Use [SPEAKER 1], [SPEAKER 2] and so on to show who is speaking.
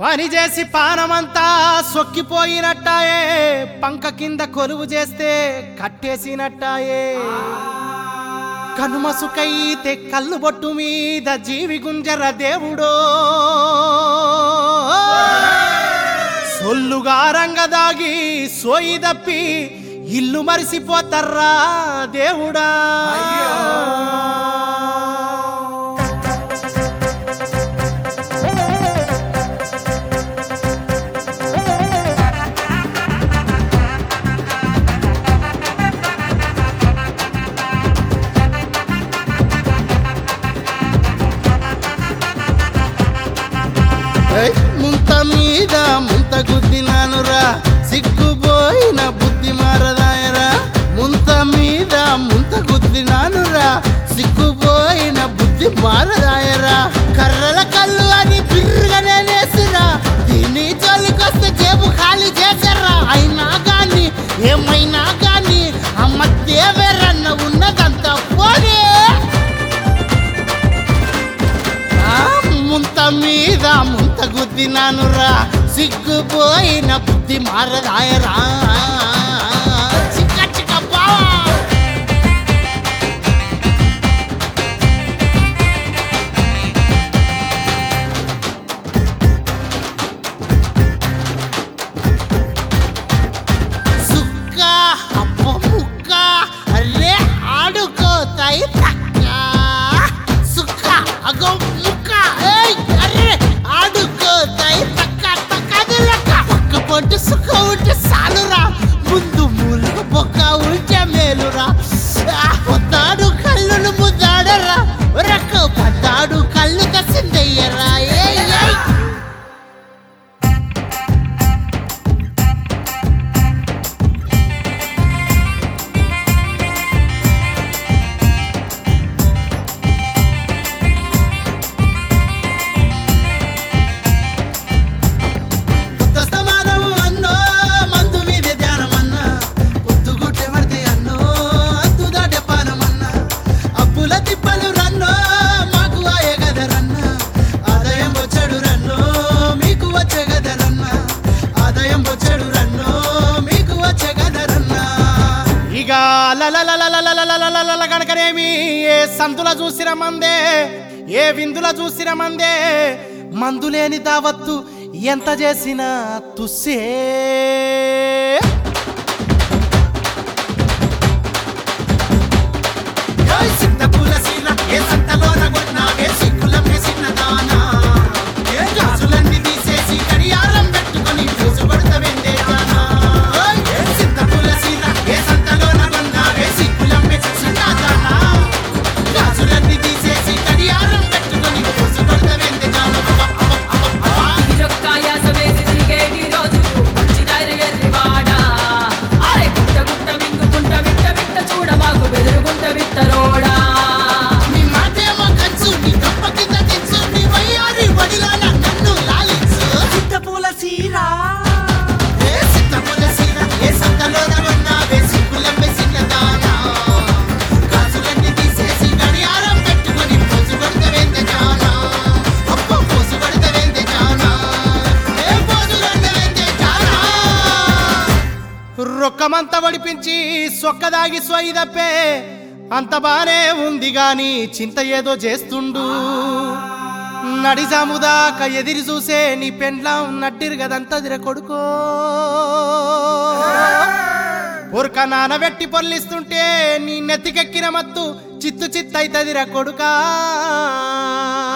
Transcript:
[SPEAKER 1] పని చేసి పానమంతా సొక్కిపోయినట్టాయే పంక కింద కొలువు చేస్తే కట్టేసినట్టాయే కనుమసుకైతే కళ్ళు బొట్టు మీద జీవి గుంజర దేవుడో సొల్లుగా రంగదాగి సోయి దప్పి ఇల్లు మరిసిపోతర్రా దేవుడా ఏయ్, ముంత మీద ముంత గుద్దినానురా సిగ్గుపోయిన బుద్ధి మారదాయరా ముంత మీద ముంత గుద్దినానురా సిగ్గుపోయిన బుద్ధి మారదాయరా కర్రల కళ్ళు అని బిర్రుగానే నేసిరా దీన్ని జోలికొస్తే జేబు ఖాళీ చేశారా అయినా గాని ఏమైనా గాని అమ్మ దేవేరన్న ఉన్నదంతా పోనీ ఆ ముంత మీద ముంత గుద్దినానురా సిగ్గుపోయిన బుద్ధి మారదాయరా చిక్క చిక్క బావా సుక్క అప్ప ముక్క అరే ఆడుకోతాయి తక్క సుక్క అగో ముక్క ఏయ్ అరే ఆడుకోతాయి తక్క తక్క అది లెక్క పక్క పొట్టు సుక్క ఉంటే సాలురా ముందు మూలకు బొక్క ఉంటే మేలురా ఆ, పొద్దాడు కళ్ళును ముద్దాడరా రక్క పద్దాడు కళ్ళు కసిందయ్యరా ఏయ్ ఏయ్ ఉత్తస్తమానము అన్నో మందు మీదే ధ్యానమన్నా పొద్దుగుట్టే పడితే అన్నో అద్దు దాటే పానమన్నా అప్పుల తిప్పలు రన్నో మాకు ఆయే గదరన్నా ఆదాయం వచ్చాడు రన్నో మీకు వచ్చే గదరన్నా ఆదాయం వచ్చాడు రన్నో మీకు వచ్చే గదరన్నా ఇక లలలలలలలలలలల కనుకనేమి ఏ సంతుల చూసిన మందే ఏ విందుల చూసిన మందే మందు లేని దావత్తు ఎంత చేసినా తుస్సే ఏయ్ సింతపూల సీల, ఏ సంతలోన కొన్నావే సిగ్గులం ఏ చిన్నదానా? ఏ గాజులన్నీ తీసేసి గడియారం పెట్టుకొని చూసు కొడతవెందే జానా? ఏయ్ ఏ సింతపూల సీల, ఏ సంతలోన కొన్నావే సిగ్గులం ఏ చిన్నదానా? గాజులన్నీ తీసేసి గడియారం పెట్టుకొని చూసు కొడతవెందే జానా? అబ్బా, అబ్బా, అబ్బా, అబ్బా.
[SPEAKER 2] ఇరొక్కాయ సవేసి తిరిగేటి రోజు మంచి ధైర్యం వాడా అరే గుట్ట గుట్ట మింగుకుంట విట్ట విట్ట చూడ మాకు బెదురుగుంట విత్తరోడా
[SPEAKER 1] నీ మాటేమో కంచు, నీ గొప్ప కింద దించు, నీ వయ్యారి వడిలోన నన్ను లాలించు.
[SPEAKER 3] చింతపూల సీరా
[SPEAKER 1] ఏ సిద్ధపుల సీర, ఏ సంతలోన కొన్నావే సిగ్గులమ్మే చిన్నదానా? గాజులన్నీ తీసేసి గడియారం పెట్టుకొని పోజు కొడతవేందే జానా? అబ్బో, పోజు కొడతవేందే జానా? ఏ పోజు కొడతవేందే జానా? రొక్కమంతా వడిపించి సొక్కదాగి సొయ్యి తప్పే అంత బానే ఉంది గాని చింత ఏదో చేస్తుండు నడిజాముదాక ఎదిరి చూసే నీ పెండ్లాం నట్టిరు గదంతా దిర కొడుకో ఉరక నానబెట్టి పొల్లిస్తుంటే నీ నెత్తికెక్కిన మత్తు చిత్తు చిత్తైతదిరా కొడుకా